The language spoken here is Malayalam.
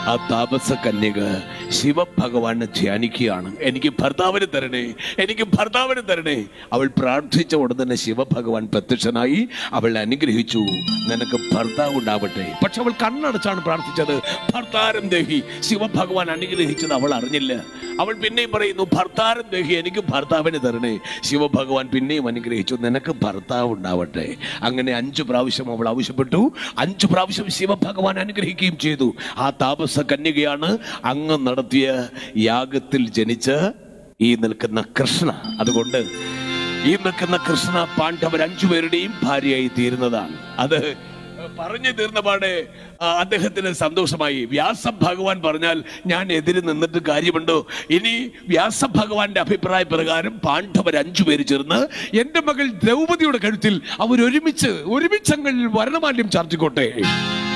ആ താപസ കന്യക ശിവഭഗവാനെ ധ്യാനിക്കുകയാണ് എനിക്ക് ഭർത്താവിന് തരണേ എനിക്ക് ഭർത്താവിന് തരണേ അവൾ പ്രാർത്ഥിച്ച ഉടൻ തന്നെ ശിവഭഗവാൻ പ്രത്യക്ഷനായി അവളെ അനുഗ്രഹിച്ചു നിനക്ക് ഭർത്താവ് ഉണ്ടാവട്ടെ പക്ഷെ അവൾ കണ്ണടച്ചാണ് പ്രാർത്ഥിച്ചത് ഭർത്താരം ദേഹി ശിവഭഗവാൻ അനുഗ്രഹിച്ചത് അവൾ അറിഞ്ഞില്ല അവൾ പിന്നെയും പറയുന്നു ഭർത്താരം ദേഹി എനിക്ക് ഭർത്താവിന് തരണേ ശിവഭഗവാൻ പിന്നെയും അനുഗ്രഹിച്ചു നിനക്ക് ഭർത്താവ് ഉണ്ടാവട്ടെ അങ്ങനെ അഞ്ചു പ്രാവശ്യം അവൾ ആവശ്യപ്പെട്ടു അഞ്ചു പ്രാവശ്യം ശിവഭഗവാൻ അനുഗ്രഹിക്കുകയും ചെയ്തു ആ താപസ കന്യകയാണ് അങ്ങ് നടത്തിയ യാഗത്തിൽ ജനിച്ച് ഈ നിൽക്കുന്ന കൃഷ്ണ അതുകൊണ്ട് ഈ നിൽക്കുന്ന കൃഷ്ണ പാണ്ഡവർ അഞ്ചുപേരുടെയും ഭാര്യയായി തീരുന്നതാണ് അത് പറഞ്ഞു തീർന്ന പാടെ ആ, അദ്ദേഹത്തിന് സന്തോഷമായി വ്യാസ ഭഗവാൻ പറഞ്ഞാൽ ഞാൻ എതിര് നിന്നിട്ട് കാര്യമുണ്ടോ ഇനി വ്യാസ ഭഗവാന്റെ അഭിപ്രായ പ്രകാരം പാണ്ഡവർ അഞ്ചു പേര് ചേർന്ന് എന്റെ മകൾ ദ്രൗപതിയുടെ കഴുത്തിൽ അവർ ഒരുമിച്ച് ഒരുമിച്ചങ്ങളിൽ വരണമാല്യം ചാർത്തിക്കോട്ടെ